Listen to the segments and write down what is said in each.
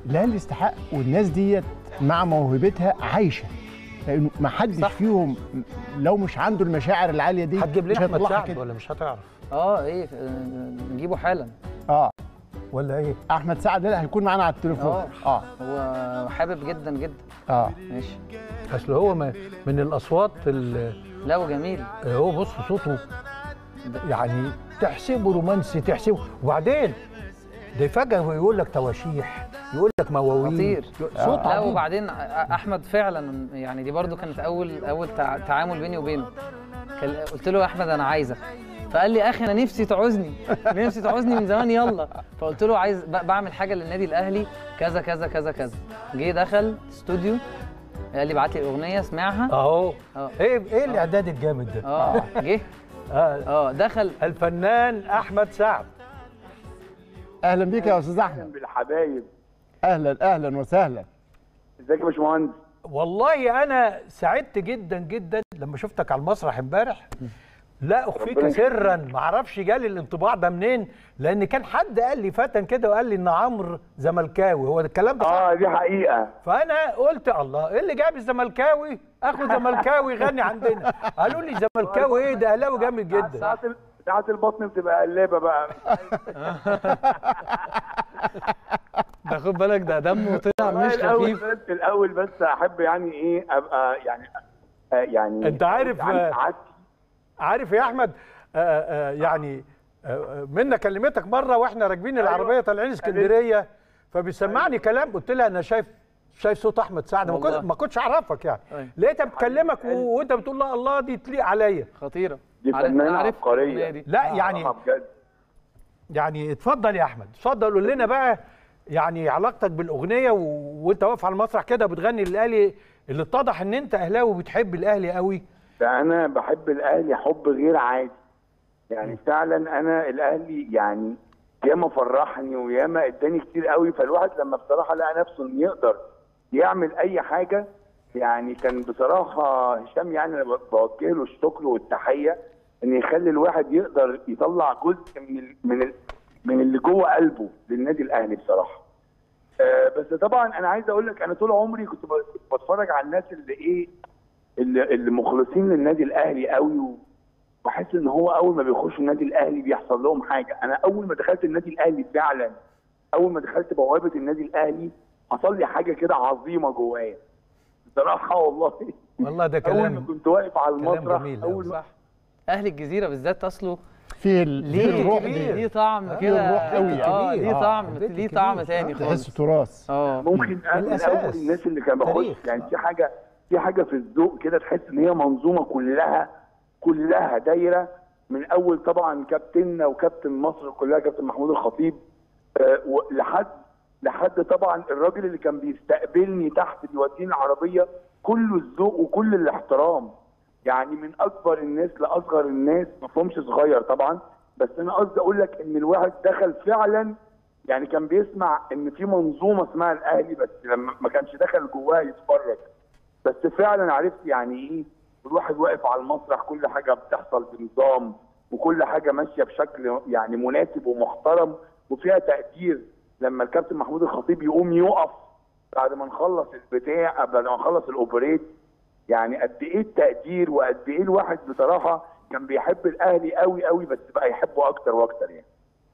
الاهلي يستحق والناس ديت مع موهبتها عايشه لانه ما حدش صح. فيهم لو مش عنده المشاعر العاليه دي هتجيب مش لنا احمد هيطلعها سعد كده ولا مش هتعرف اه ايه آه، نجيبه حالا اه ولا ايه احمد سعد لا هيكون معانا على التليفون اه اه هو حابب جدا جدا اه ماشي اصل هو ما- من الاصوات اللي لا وجميل هو بص صوته يعني تحسبه رومانسي تحسبه وبعدين ده فجأة يقول لك تواشيح يقول لك مواويل خطير صوت لا عظيم. وبعدين أ- احمد فعلا يعني دي برضو كانت اول اول تع- تعامل بيني وبينه كان- قلت له يا احمد انا عايزك فقال لي اخي انا نفسي تعوزني نفسي تعوزني من زمان يلا فقلت له عايز ب- بعمل حاجه للنادي الاهلي كذا كذا كذا كذا جه دخل استوديو قال لي ابعت لي اغنيه اسمعها اهو اه. ايه ايه الاعداد الجامد ده اه جه آه. اه دخل الفنان احمد سعد اهلا بيك يا استاذ احمد بالحبايب اهلا اهلا وسهلا ازيك يا باشمهندس والله انا سعدت جدا جدا لما شفتك على المسرح امبارح لا اخفيك ربنا سرا ما اعرفش جالي الانطباع ده منين لان كان حد قال لي فتن كده وقال لي ان عمرو زملكاوي هو الكلام ده صح اه دي حقيقه فانا قلت الله ايه اللي جاب الزملكاوي اخو زملكاوي يغني عندنا قالوا لي زملكاوي ايه ده اهلاوي جامد جدا ساعة ال- ساعة البطن بتبقى قلابه بقى ده خد بالك ده دمه طلع مش الاول خفيف بس الاول بس احب يعني ايه ابقى يعني آه يعني أنت عارف، يعني آه، سعادتي عارف يا احمد آه آه يعني آه منا كلمتك مره واحنا راكبين العربيه طالعين اسكندريه فبيسمعني كلام قلت لها انا شايف شايف صوت احمد سعد ما والله. كنت ما كنتش اعرفك يعني أيوة. لقيتها بتكلمك و- وانت بتقول لها الله دي تليق عليا خطيره دي عارف- فنانة عارف عبقرية. الأغنية دي. لا يعني آه بجد يعني اتفضل يا احمد اتفضل قول لنا بقى يعني علاقتك بالاغنيه و... وانت واقف على المسرح كده بتغني للاهلي اللي اتضح ان انت اهلاوي وبتحب الاهلي قوي ده انا بحب الاهلي حب غير عادي يعني فعلا انا الاهلي يعني ياما فرحني وياما اداني كتير قوي فالواحد لما بصراحه لقى نفسه انه يقدر يعمل اي حاجه يعني كان بصراحه هشام يعني أنا بوجه له الشكر والتحيه ان يخلي الواحد يقدر يطلع جزء من ال من ال من اللي جوه قلبه للنادي الاهلي بصراحه. آه بس طبعا انا عايز اقول لك انا طول عمري كنت ب- كنت بتفرج على الناس اللي ايه اللي, اللي مخلصين للنادي الاهلي قوي وبحس ان هو اول ما بيخشوا النادي الاهلي بيحصل لهم حاجه انا اول ما دخلت النادي الاهلي فعلا اول ما دخلت بوابه النادي الاهلي حصل لي حاجه كده عظيمه جوايا بصراحه والله والله ده اول ما كلام كنت واقف على كلام المسرح جميل أوي. اول ما صح اهل الجزيره بالذات اصله في ال- في ليه الروح كبير. دي ليه طعم آه، كده الروح قوي اه يعني. ليه آه، طعم البيت ليه الكبير. طعم تاني آه. خالص تحس تراث اه ممكن انا من الأساس. اول الناس اللي كان بخش تاريخ. يعني في حاجه في حاجه في الذوق كده تحس ان هي منظومه كلها كلها دايره من اول طبعا كابتننا وكابتن مصر كلها كابتن محمود الخطيب آه، ولحد لحد طبعا الراجل اللي كان بيستقبلني تحت بيوديني العربيه كله الذوق وكل الاحترام يعني من اكبر الناس لاصغر الناس مفهومش صغير طبعا بس انا قصدي اقول لك ان الواحد دخل فعلا يعني كان بيسمع ان في منظومه اسمها الاهلي بس لما ما كانش دخل جواها يتفرج بس فعلا عرفت يعني ايه الواحد واقف على المسرح كل حاجه بتحصل بنظام وكل حاجه ماشيه بشكل يعني مناسب ومحترم وفيها تقدير لما الكابتن محمود الخطيب يقوم يقف بعد ما نخلص البتاع بعد ما نخلص الاوبريت يعني قد ايه التقدير وقد ايه الواحد بصراحه كان بيحب الاهلي قوي قوي بس بقى يحبه اكتر واكتر يعني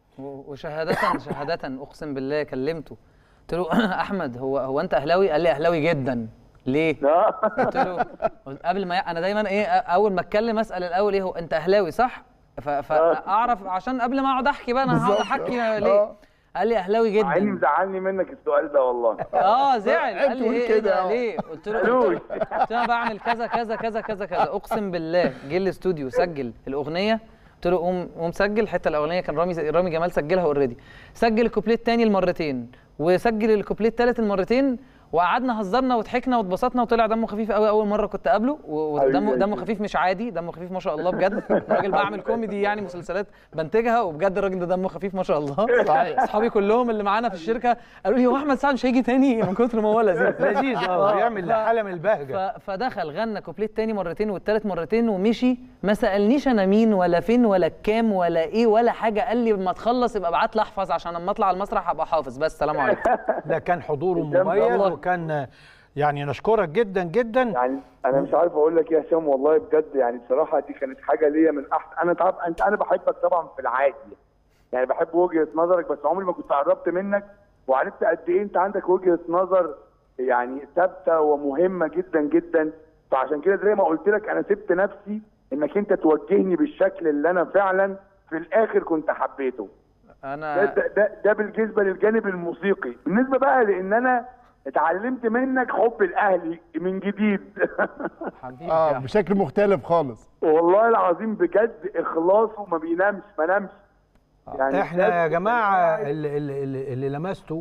و- وشهادة شهادة اقسم بالله كلمته قلت له احمد هو هو انت اهلاوي قال لي اهلاوي جدا ليه قلت له قلت قبل ما ي- انا دايما ايه أ- اول ما اتكلم اسال الاول ايه هو انت اهلاوي صح ف- فاعرف عشان قبل ما اقعد احكي بقى انا هقعد بالظبط. احكي آه. ليه قال لي اهلاوي مع اني جدا مزعلني منك السؤال ده والله اه زعل قال لي تقول ايه إيه كده، ده آه. ليه قلت له قالوا قلت له قلت له انا بعمل كذا كذا كذا كذا كذا اقسم بالله جه الاستوديو سجل الاغنيه قلت له قوم قوم سجل الحته الاولانيه كان رامي رامي جمال سجلها اوريدي سجل الكوبليه الثاني المرتين وسجل الكوبليه الثالث المرتين وقعدنا هزرنا وضحكنا واتبسطنا وطلع دمه خفيف قوي اول مره كنت اقابله و- ودمه حبيبي. دمه خفيف مش عادي دمه خفيف ما شاء الله بجد راجل بعمل كوميدي يعني مسلسلات بنتجها وبجد الراجل ده دمه خفيف ما شاء الله صحيح. اصحابي كلهم اللي معانا في الشركه قالوا لي هو احمد سعد مش هيجي تاني من كتر ما هو لذيذ لذيذ اه بيعمل ف- حاله من البهجه ف- فدخل غنى كوبليه تاني مرتين والتالت مرتين ومشي ما سالنيش انا مين ولا فين ولا كام ولا ايه ولا حاجه قال لي لما تخلص يبقى ابعت لي احفظ عشان لما اطلع المسرح ابقى حافظ بس سلام عليكم ده كان حضوره الجنب مميز والله. وكان يعني نشكرك جدا جدا يعني انا مش عارف اقول لك ايه يا هشام والله بجد يعني بصراحه دي كانت حاجه ليا من احسن انا تعرف انت انا بحبك طبعا في العادي يعني بحب وجهه نظرك بس عمري ما كنت قربت منك وعرفت قد ايه انت عندك وجهه نظر يعني ثابته ومهمه جدا جدا فعشان كده زي ما قلت لك انا سبت نفسي انك انت توجهني بالشكل اللي انا فعلا في الاخر كنت حبيته ده, انا ده, ده, ده بالنسبه للجانب الموسيقي بالنسبه بقى لان انا اتعلمت منك حب الاهلي من جديد حبيبي اه يا بشكل مختلف خالص والله العظيم بجد اخلاصه ما بينامش ما نامش يعني احنا يا بجد جماعه كان اللي, اللي, اللي, اللي لمسته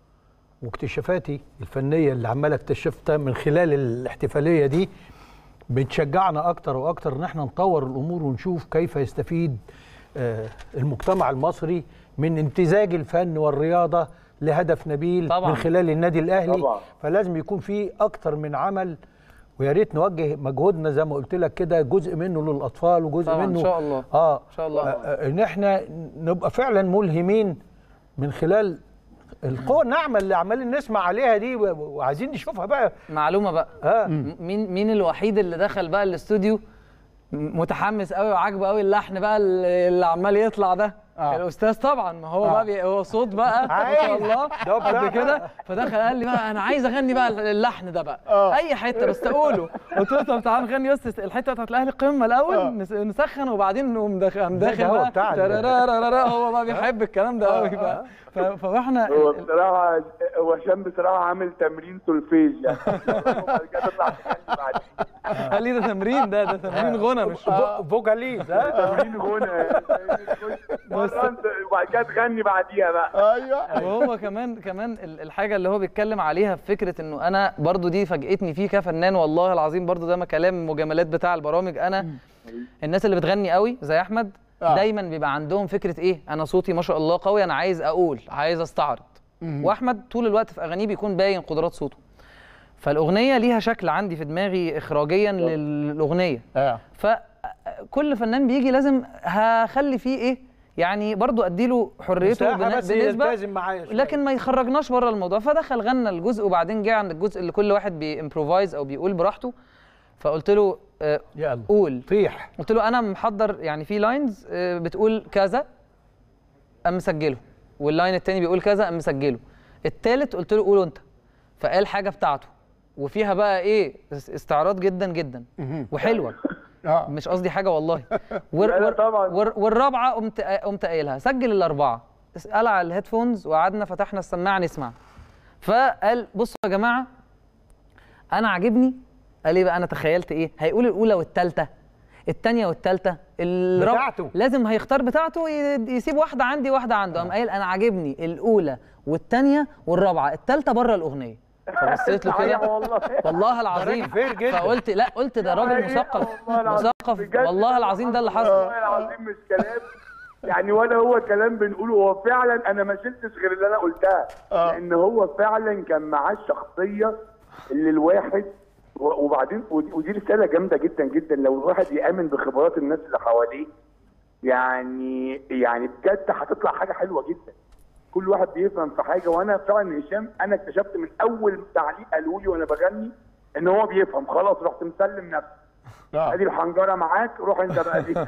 واكتشافاتي الفنيه اللي عمال اكتشفتها من خلال الاحتفاليه دي بتشجعنا اكتر واكتر ان احنا نطور الامور ونشوف كيف يستفيد آه، المجتمع المصري من امتزاج الفن والرياضه لهدف نبيل طبعاً. من خلال النادي الاهلي طبعاً. فلازم يكون في اكتر من عمل ويا ريت نوجه مجهودنا زي ما قلت لك كده جزء منه للاطفال وجزء طبعاً، إن منه شاء الله. اه إن شاء الله. آه، آه، ان احنا نبقى فعلا ملهمين من خلال القوة الناعمة اللي عمالين نسمع عليها دي و- وعايزين نشوفها بقى معلومه بقى اه م- مين مين الوحيد اللي دخل بقى الاستوديو م- متحمس قوي وعاجبه قوي اللحن بقى اللي اللي عمال يطلع ده آه. الاستاذ طبعا ما هو آه. بقى بي هو صوت بقى ما شاء عايز. الله ده هو بتاع- قد كده فدخل قال لي بقى انا عايز اغني بقى اللحن ده بقى آه. اي حته بس اقوله قلت له طب تعال نغني بس الحته بتاعت الاهلي القمه الاول آه. نس- نسخن وبعدين نقوم داخل قام ده داخل هو بقى بتاع ال- ترارارارا، هو بقى بيحب الكلام ده قوي بقى ف- فاحنا هو بصراحه هو هشام بصراحه عامل تمرين سولفيج يعني وبعد كده تطلع تغني بعدين قال لي ده تمرين ده ده تمرين غنى مش فو- فوكاليز ها تمرين غنى مرة انت وبعد كده تغني بعديها بقى ايوه وهو كمان كمان ال- الحاجه اللي هو بيتكلم عليها في فكره انه انا برضو دي فاجئتني فيه كفنان والله العظيم برضو ده ما كلام مجاملات بتاع البرامج انا الناس اللي بتغني قوي زي احمد آه. دايما بيبقى عندهم فكره ايه انا صوتي ما شاء الله قوي انا عايز اقول عايز استعرض واحمد طول الوقت في اغانيه بيكون باين قدرات صوته فالاغنيه ليها شكل عندي في دماغي اخراجيا للاغنيه اه فكل فنان بيجي لازم هخلي فيه ايه يعني برضو اديله حريته مساحة بن- بس يلتزم معايا شوية. لكن ما يخرجناش بره الموضوع فدخل غنى الجزء وبعدين جه عند الجزء اللي كل واحد بيمبروفايز او بيقول براحته فقلت له آه، يلا قول طيح قلت له انا محضر يعني في لاينز بتقول كذا قام مسجله واللاين التاني بيقول كذا قام مسجله التالت قلت له قوله انت فقال حاجه بتاعته وفيها بقى ايه اس- استعراض جدا جدا وحلوه اه مش قصدي حاجه والله ور لا، لا ور طبعاً. ور والرابعه قمت قمت قايلها سجل الاربعه قلع الهيدفونز وقعدنا فتحنا السماعه نسمع فقال بصوا يا جماعه انا عاجبني قال ايه بقى انا تخيلت ايه هيقول الاولى والثالثه الثانيه والثالثه بتاعته. لازم هيختار بتاعته ي- يسيب واحده عندي واحده عنده قام قايل انا عاجبني الاولى والثانيه والرابعه الثالثه بره الاغنيه فبصيت له صحيح كده والله والله العظيم راجل فير جدا. فقلت لا قلت ده راجل حقيقة مثقف والله العظيم. مثقف بجد والله العظيم ده اللي حصل والله العظيم مش كلام يعني ولا هو كلام بنقوله هو فعلا انا ما شلتش غير اللي انا قلتها آه. لان هو فعلا كان معاه الشخصيه اللي الواحد و- وبعدين ودي, ودي رساله جامده جدا جدا لو الواحد يامن بخبرات الناس اللي حواليه يعني يعني بجد هتطلع حاجه حلوه جدا كل واحد بيفهم في حاجه وانا فعلا هشام انا اكتشفت من اول تعليق قالوا لي وانا بغني ان هو بيفهم خلاص رحت مسلم نفسي اه ادي الحنجره معاك روح انت بقى دي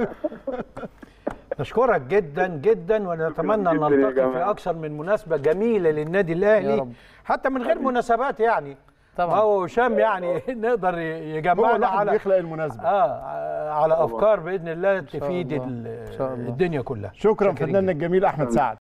نشكرك جدا جدا ونتمنى ان جداً يا نلتقي في جماعة. اكثر من مناسبه جميله للنادي يا الاهلي رب. حتى من غير مناسبات يعني طبعاً. ما هو هشام يعني نقدر هو يجمعنا الواحد على بيخلق المناسبه اه على افكار باذن الله تفيد الله. ال- إن شاء الله. الدنيا كلها شكرا شاكرين فناننا الجميل احمد سعد